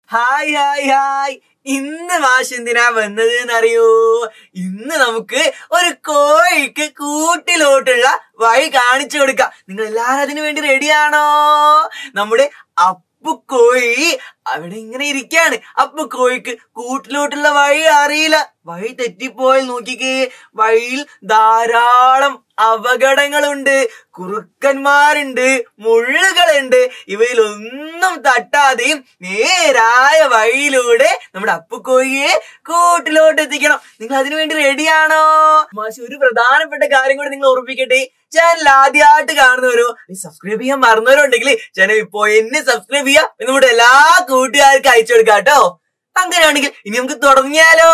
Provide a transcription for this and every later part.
hi hi hi ഇന്ന് മാഷ് എന്തിനാ വന്നത് എന്നറിയോ ഇന്ന് നമുക്ക് ഒരു കോഴിക്ക് കൂട്ടിലോട്ടുള്ള വഴി കാണിച്ചു കൊടുക്കാം നിങ്ങൾ എല്ലാരും അതിനു വേണ്ടി റെഡിയാണോ നമ്മുടെ അപ്പു കോഴി അവിടെ ഇങ്ങനെ ഇരിക്കാണ് അപ്പു കോഴിക്ക് കൂട്ടിലോട്ടുള്ള വഴി അറിയില്ല വഴി തെറ്റിപ്പോയാൽ നോക്കിക്കേ വഴിയിൽ ധാരാളം അപകടങ്ങളുണ്ട് കുറുക്കന്മാരുണ്ട് മുള്ളുകളുണ്ട് ഇവയിലൊന്നും തട്ടാതെയും നേരായ വഴിയിലൂടെ നമ്മുടെ അപ്പുക്കോഴിയെ കൂട്ടിലോട്ട് എത്തിക്കണം നിങ്ങൾ അതിനു വേണ്ടി റെഡിയാണോ മാഷി ഒരു പ്രധാനപ്പെട്ട കാര്യം കൂടി നിങ്ങൾ ഓർമ്മിക്കട്ടെ ചാനൽ ആദ്യമായിട്ട് കാണുന്നവരോ സബ്സ്ക്രൈബ് ചെയ്യാൻ മറന്നവരുണ്ടെങ്കിൽ ചാനൽ ഇപ്പോ എന്നെ സബ്സ്ക്രൈബ് ചെയ്യാം എന്ന് നമ്മുടെ എല്ലാ കൂട്ടുകാർക്കും അയച്ചു കൊടുക്കാം കേട്ടോ അങ്ങനെയാണെങ്കിൽ ഇനി നമുക്ക് തുടങ്ങിയാലോ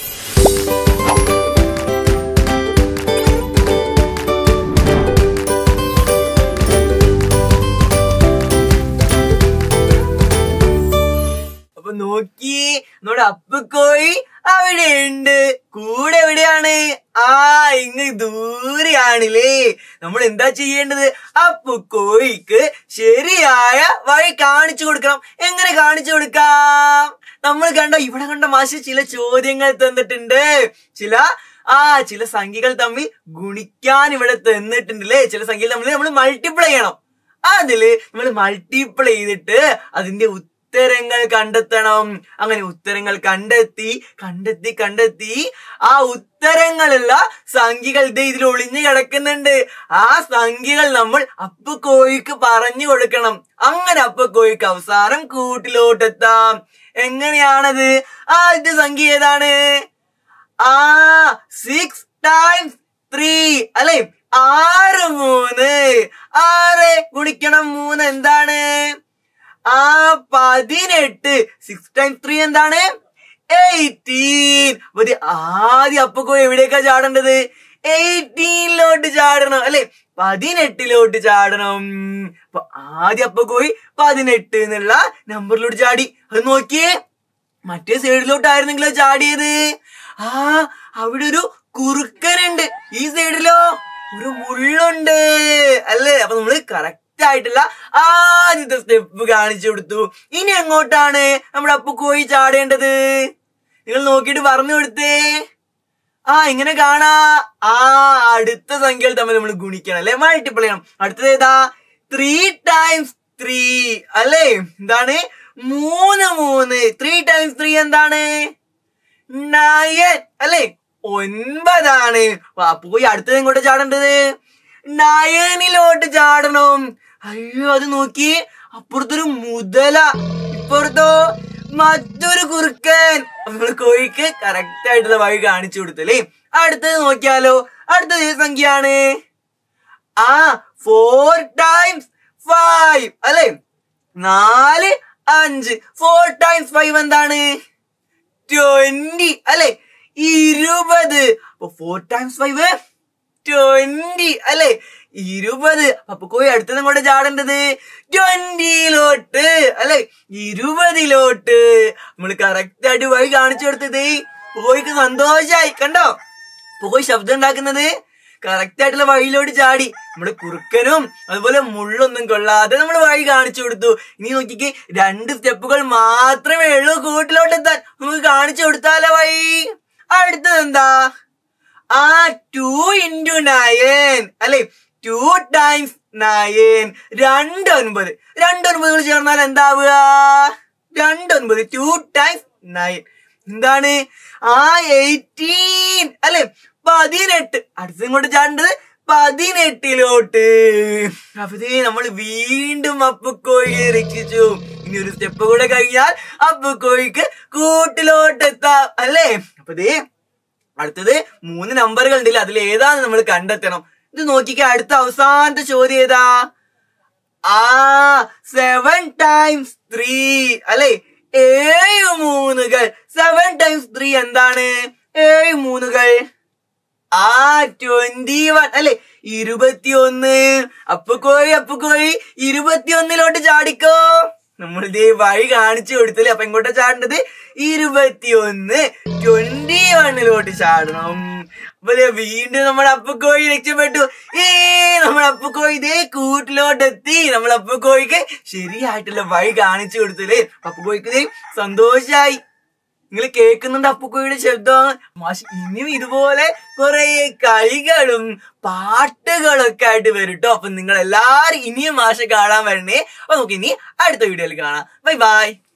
അപ്പൊ നോക്കി നമ്മുടെ അപ്പുക്കോഴി അവിടെ ഉണ്ട് കൂടെ എവിടെയാണ് ആ ഇങ്ങ് ദൂരെയാണില്ലേ നമ്മൾ എന്താ ചെയ്യേണ്ടത് അപ്പുക്കോഴിക്ക് ശരിയായ വഴി കാണിച്ചു കൊടുക്കണം എങ്ങനെ കാണിച്ചു കൊടുക്കാം നമ്മൾ കണ്ടോ ഇവിടെ കണ്ട മാഷ് ചില ചോദ്യങ്ങൾ തന്നിട്ടുണ്ട് ചില ആ ചില സംഖ്യകൾ തമ്മിൽ ഗുണിക്കാൻ ഇവിടെ തന്നിട്ടുണ്ടല്ലേ ചില സംഖ്യകൾ തമ്മിൽ നമ്മൾ മൾട്ടിപ്ലൈ ചെയ്യണം അതില് നമ്മൾ മൾട്ടിപ്ലൈ ചെയ്തിട്ട് അതിന്റെ ഉത്തരങ്ങൾ കണ്ടെത്തണം അങ്ങനെ ഉത്തരങ്ങൾ കണ്ടെത്തി കണ്ടെത്തി കണ്ടെത്തി ആ ഉത്തരങ്ങളുള്ള സംഖ്യകൾ ദേ ഇതിൽ ഒളിഞ്ഞു കിടക്കുന്നുണ്ട് ആ സംഖ്യകൾ നമ്മൾ അപ്പു കോഴിക്ക് പറഞ്ഞു കൊടുക്കണം അങ്ങനെ അപ്പു കോഴിക്ക് അവസാനം കൂട്ടിലോട്ടെത്താം എങ്ങനെയാണത് ആദ്യത്തെ സംഖ്യ ഏതാണ് ആ സിക്സ് ടൈംസ് ത്രീ അല്ലെ ആറ് മൂന്ന് ആറ് ഗുണിക്കണം മൂന്ന് എന്താണ് ആ പതിനെട്ട് സിക്സ് ടൈംസ് ത്രീ എന്താണ് എയ്റ്റീൻ ഒരു ആദ്യം അപ്പൊക്കോ എവിടേക്കാ ചാടേണ്ടത് എയ്റ്റീനിലോട്ട് ചാടണം അല്ലെ പതിനെട്ടിലോട്ട് ചാടണം അപ്പൊ ആദ്യം അപ്പൊക്കോയി പതിനെട്ട് എന്നുള്ള നമ്പറിലോട്ട് ചാടി അത് നോക്കിയേ മറ്റേ സൈഡിലോട്ടായിരുന്നെങ്കിലോ ചാടിയത് ആ അവിടെ ഒരു കുറുക്കനുണ്ട് ഈ സൈഡിലോ ഒരു മുള്ളുണ്ട് അല്ലേ അപ്പൊ നമ്മള് കറക്റ്റ് ആയിട്ടുള്ള ആദ്യത്തെ സ്റ്റെപ്പ് കാണിച്ചു കൊടുത്തു ഇനി എങ്ങോട്ടാണ് നമ്മുടെ അപ്പു കോഴി ചാടേണ്ടത് നിങ്ങൾ നോക്കിയിട്ട് പറഞ്ഞു കൊടുത്തേ ആ ഇങ്ങനെ കാണാ ആ അടുത്ത സംഖ്യകൾ തമ്മിൽ നമ്മൾ ഗുണിക്കണം അല്ലെ മൾട്ടിപ്പിൾ ചെയ്യണം അടുത്തത് ഏതാ ത്രീ ടൈംസ് ത്രീ അല്ലേ എന്താണ് മൂന്ന് മൂന്ന് ത്രീ ടൈംസ് ത്രീ എന്താണ് നയൻ അല്ലേ ഒൻപതാണ് വാ, പോയി അടുത്തത് എങ്ങോട്ട് ചാടേണ്ടത് നയനിലോട്ട് ചാടണം അയ്യോ അത് നോക്കി അപ്പുറത്തൊരു മുതല ഇപ്പുറത്തോ മറ്റൊരു കുറുക്കൻ നമ്മള് കോഴിക്ക് കറക്റ്റ് ആയിട്ടുള്ള വഴി കാണിച്ചു കൊടുത്തല്ലേ അടുത്തത് നോക്കിയാലോ അടുത്തത് ഏത് സംഖ്യയാണ് ആ ഫോർ ടൈംസ് ഫൈവ് അല്ലെ നാല് അഞ്ച് ഫോർ ടൈംസ് ഫൈവ് എന്താണ് ട്വന്റി അല്ലെ ഇരുപത് അപ്പൊ ഫോർ ടൈംസ് ഫൈവ് ട്വന്റി അല്ലെ ഇരുപത് അപ്പൊ കോയി അടുത്തത് കൂടെ ചാടേണ്ടത് ട്വന്റിയിലോട്ട് അല്ലെ ഇരുപതിലോട്ട് നമ്മൾ കറക്റ്റ് ആയിട്ട് വഴി കാണിച്ചു കൊടുത്തത് കോയിക്ക് സന്തോഷായി കണ്ടോ പോയി ശബ്ദം ഉണ്ടാക്കുന്നത് കറക്റ്റ് ആയിട്ടുള്ള വഴിയിലോട്ട് ചാടി നമ്മുടെ കുറുക്കനും അതുപോലെ മുള്ളൊന്നും കൊള്ളാതെ നമ്മൾ വഴി കാണിച്ചു കൊടുത്തു ഇനി നോക്കിക്ക് രണ്ട് സ്റ്റെപ്പുകൾ മാത്രമേ ഉള്ളൂ കൂട്ടിലോട്ട് എത്താൻ നമുക്ക് കാണിച്ചു കൊടുത്താലോ വഴി അടുത്തത് എന്താ ആ ടു ഇൻറ്റു നയൻ അല്ലെ ടു ടൈംസ് നയൻ രണ്ട് ഒൻപത് രണ്ട് ഒൻപതുകൾ ചേർന്നാൽ എന്താവുക രണ്ട് ഒൻപത് ടു ടൈംസ് നയൻ എന്താണ് ആ എയ്റ്റീൻ അല്ലെ പതിനെട്ട് അടുത്തത് ഇങ്ങോട്ട് ചാടേണ്ടത് പതിനെട്ടിലോട്ട് അപ്പൊ നമ്മൾ വീണ്ടും അപ്പുക്കോഴിയെ രക്ഷിച്ചു ഇനി ഒരു സ്റ്റെപ്പ് കൂടെ കഴിഞ്ഞാൽ അപ്പുക്കോഴിക്ക് കൂട്ടിലോട്ട് എത്താം അല്ലേ അപ്പൊ ദേ അടുത്തത് മൂന്ന് നമ്പറുകൾ ഉണ്ടല്ലേ അതിൽ ഏതാന്ന് നമ്മൾ കണ്ടെത്തണം ഇത് നോക്കിക്ക അടുത്ത അവസാനത്തെ ചോദ്യം ഏതാ ആ സെവൻ ടൈംസ് ത്രീ അല്ലെ ഏഴ് മൂന്നുകൾ സെവൻ ടൈംസ് ത്രീ എന്താണ് ഏഴ് മൂന്നുകൾ ആ ട്വന്റി വൺ അല്ലെ ഇരുപത്തിയൊന്ന് അപ്പുക്കോഴി അപ്പുക്കോഴി ഇരുപത്തിയൊന്നിലോട്ട് ചാടിക്കോ നമ്മളിതേ വഴി കാണിച്ചു കൊടുത്തില്ലേ അപ്പൊ എങ്ങോട്ടാ ചാടേണ്ടത് ഇരുപത്തിയൊന്ന് ട്വന്റി വണ്ണിലോട്ട് ചാടണം അപ്പൊ ദേ വീണ്ടും നമ്മുടെ അപ്പുക്കോഴി രക്ഷപ്പെട്ടു ഏ നമ്മുടെ അപ്പുക്കോഴി ഇതേ കൂട്ടിലോട്ട് എത്തി നമ്മുടെ അപ്പുക്കോഴിക്ക് ശരിയായിട്ടുള്ള വഴി കാണിച്ചു കൊടുത്തില്ലേ അപ്പുക്കോഴിക്ക് ദേ സന്തോഷായി നിങ്ങൾ കേൾക്കുന്നുണ്ട് അപ്പുക്കോയുടെ ശബ്ദമാണ് മാഷ് ഇനിയും ഇതുപോലെ കുറെ കളികളും പാട്ടുകളൊക്കെ ആയിട്ട് വരും ട്ടോ അപ്പൊ നിങ്ങൾ എല്ലാരും ഇനിയും മാഷ കാണാൻ വരണേ അപ്പൊ നമുക്ക് ഇനി അടുത്ത വീഡിയോയിൽ കാണാം ബൈ ബൈ